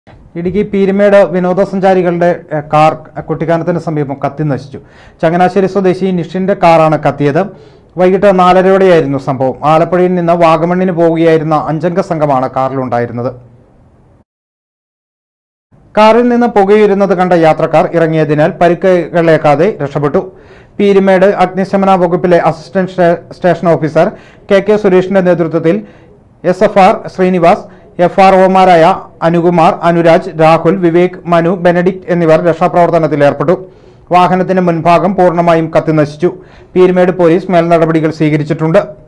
ഇടുക്കി പീരുമേട് വിനോദസഞ്ചാരികളുടെ എഹ്, കാർ കുട്ടിക്കാനത്തിന് സമീപം കത്തി നശിച്ചു ചങ്ങനാശ്ശേരി സ്വദേശി നിഷിന്റെ കാറാണ് കത്തിയത് വൈകിട്ട് നാലരയോടെയായിരുന്നു സംഭവം ആലപ്പുഴയിൽ നിന്ന് വാഗമണ്ണിന് പോവുകയായിരുന്ന അഞ്ചംഗ സംഘമാണ് കാറിലുണ്ടായിരുന്നത് കാറിൽ നിന്ന് പുകയുരുന്നത് കണ്ട യാത്രക്കാർ ഇറങ്ങിയതിനാൽ പരിക്കുകളേക്കാതെ രക്ഷപ്പെട്ടു പീരുമേട് അഗ്നിശമന വകുപ്പിലെ അസിസ്റ്റന്റ് സ്റ്റേ- സ്റ്റേഷൻ ഓഫീസർ കെ കെ സുരേഷിന്റെ നേതൃത്വത്തിൽ S F R Srinivas F R ഒമാരായ അനുകുമാർ അനുരാജ് രാഹുൽ വിവേക് മനു ബെനഡിക്ട് എന്നിവർ രക്ഷാപ്രവർത്തനത്തിൽ ഏർപ്പെട്ടു വാഹനത്തിന്റെ മുൻഭാഗം പൂർണ്ണമായും കത്തിനശിച്ചു പീരുമേട് പോലീസ് മേൽനടപടികൾ സ്വീകരിച്ചിട്ടുണ്ട്